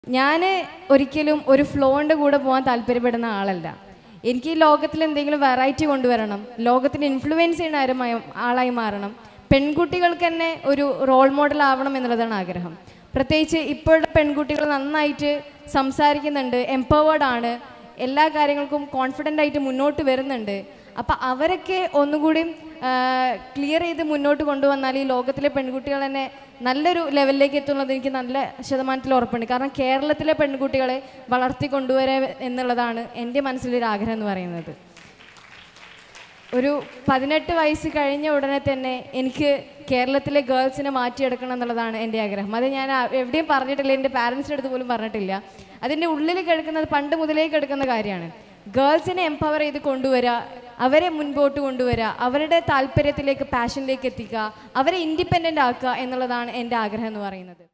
ഞാൻ ഒരിക്കലും ഒരു ഫ്ലോൻ്റെ കൂടെ പോകാൻ താല്പര്യപ്പെടുന്ന ആളല്ല എനിക്ക് ഈ ലോകത്തിൽ എന്തെങ്കിലും വെറൈറ്റി കൊണ്ടുവരണം ലോകത്തിന് ഇൻഫ്ലുവൻസ് ചെയ്യുന്ന ആരുമായി ആളായി മാറണം പെൺകുട്ടികൾക്ക് തന്നെ ഒരു റോൾ മോഡൽ ആവണം എന്നുള്ളതാണ് ആഗ്രഹം പ്രത്യേകിച്ച് ഇപ്പോഴത്തെ പെൺകുട്ടികൾ നന്നായിട്ട് സംസാരിക്കുന്നുണ്ട് എംപവേർഡ് ആണ് എല്ലാ കാര്യങ്ങൾക്കും കോൺഫിഡൻ്റ് ആയിട്ട് മുന്നോട്ട് വരുന്നുണ്ട് അപ്പം അവരൊക്കെ ഒന്നുകൂടി ക്ലിയർ ചെയ്ത് മുന്നോട്ട് കൊണ്ടുവന്നാൽ ഈ ലോകത്തിലെ പെൺകുട്ടികൾ തന്നെ നല്ലൊരു ലെവലിലേക്ക് എത്തുന്നത് എനിക്ക് നല്ല ശതമാനത്തിൽ ഉറപ്പുണ്ട് കാരണം കേരളത്തിലെ പെൺകുട്ടികളെ വളർത്തി കൊണ്ടുവരാ എന്നുള്ളതാണ് എൻ്റെ മനസ്സിലൊരു ആഗ്രഹം എന്ന് പറയുന്നത് ഒരു പതിനെട്ട് വയസ്സ് കഴിഞ്ഞ ഉടനെ തന്നെ എനിക്ക് കേരളത്തിലെ ഗേൾസിനെ മാറ്റിയെടുക്കണം എന്നുള്ളതാണ് എൻ്റെ ആഗ്രഹം അത് ഞാൻ ആ- എവിടെയും പറഞ്ഞിട്ടില്ല എൻ്റെ പാരൻസിൻ്റെ അടുത്ത് പോലും പറഞ്ഞിട്ടില്ല അതിൻ്റെ ഉള്ളിൽ കിടക്കുന്നത് പണ്ട് മുതലേ കിടക്കുന്ന കാര്യമാണ് ഗേൾസിനെ എംപവർ ചെയ്ത് കൊണ്ടുവരിക അവരെ മുൻപോട്ട് കൊണ്ടുവരിക അവരുടെ താല്പര്യത്തിലേക്ക് പാഷനിലേക്ക് എത്തിക്കുക അവരെ ഇൻഡിപെൻഡൻ്റ് ആക്കുക എന്നുള്ളതാണ് എൻ്റെ ആഗ്രഹം എന്ന് പറയുന്നത്